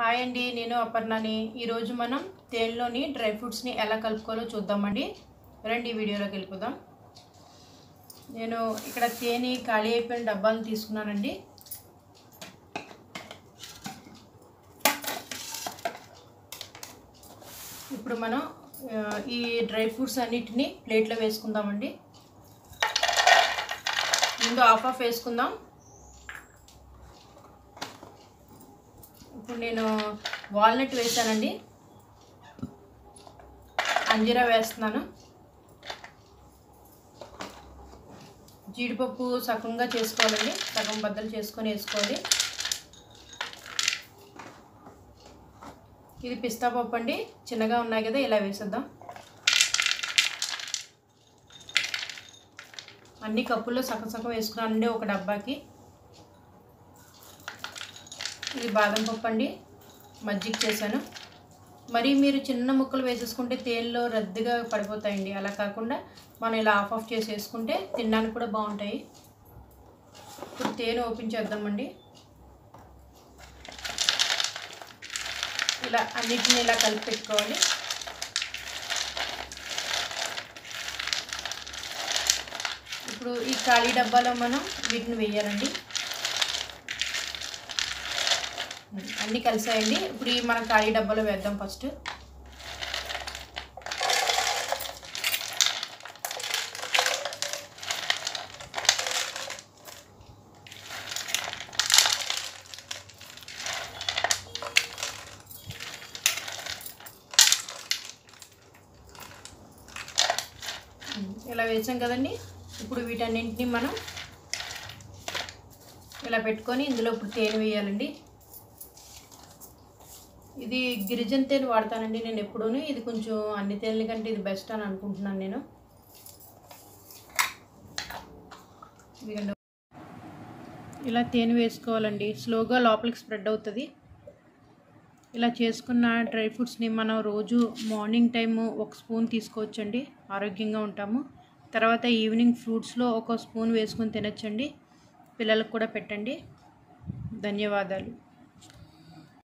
hi అండి నేను అపర్ణని ఈరోజు మనం తేనెలోని డ్రై ఫ్రూట్స్ని ఎలా కలుపుకోవాలో చూద్దామండి రండి ఈ వీడియోలోకి వెళ్ళిపోదాం నేను ఇక్కడ తేనె ఖాళీ అయిపోయిన డబ్బాలను తీసుకున్నానండి ఇప్పుడు మనం ఆ, ఈ డ్రై ఫ్రూట్స్ అన్నిటిని ప్లేట్లో వేసుకుందామండి ముందు ఆఫ్ ఆఫ్ వేసుకుందాం ఇప్పుడు నేను వాల్నట్ వేసానండి అంజీరా వేస్తున్నాను జీడిపప్పు సగంగా చేసుకోవాలండి సగం బద్దలు చేసుకొని వేసుకోవాలి ఇది పిస్తా పప్పు అండి చిన్నగా ఉన్నాయి కదా ఇలా వేసేద్దాం అన్ని కప్పుల్లో సగం సగం వేసుకున్నానండి ఒక డబ్బాకి ఇది బాదం పప్పు అండి మజ్జిగ చేశాను మరి మీరు చిన్న ముక్కలు వేసేసుకుంటే తేనెలో రద్దుగా పడిపోతాయండి అలా కాకుండా మనం ఇలా ఆఫ్ ఆఫ్ చేసి వేసుకుంటే తినడానికి కూడా బాగుంటాయి ఇప్పుడు తేనె ఓపెన్ చేద్దామండి ఇలా అన్నిటిని ఇలా కలిపి పెట్టుకోవాలి ఇప్పుడు ఈ ఖాళీ డబ్బాలో మనం వీటిని వేయాలండి అన్నీ కలిసాయండి ఇప్పుడు ఈ మనం ఖాళీ డబ్బాలో వేద్దాం ఫస్ట్ ఇలా వేసాం కదండి ఇప్పుడు వీటన్నింటినీ మనం ఇలా పెట్టుకొని ఇందులో ఇప్పుడు తేనె వేయాలండి ఇది గిరిజన తేనె వాడతానండి నేను ఎప్పుడూను ఇది కొంచెం అన్ని తేనెల కంటే ఇది బెస్ట్ అని అనుకుంటున్నాను నేను ఇదిగండి ఇలా తేనె వేసుకోవాలండి స్లోగా లోపలికి స్ప్రెడ్ అవుతుంది ఇలా చేసుకున్న డ్రై ఫ్రూట్స్ని మనం రోజు మార్నింగ్ టైము ఒక స్పూన్ తీసుకోవచ్చండి ఆరోగ్యంగా ఉంటాము తర్వాత ఈవినింగ్ ఫ్రూట్స్లో ఒక స్పూన్ వేసుకొని తినచ్చండి పిల్లలకు కూడా పెట్టండి ధన్యవాదాలు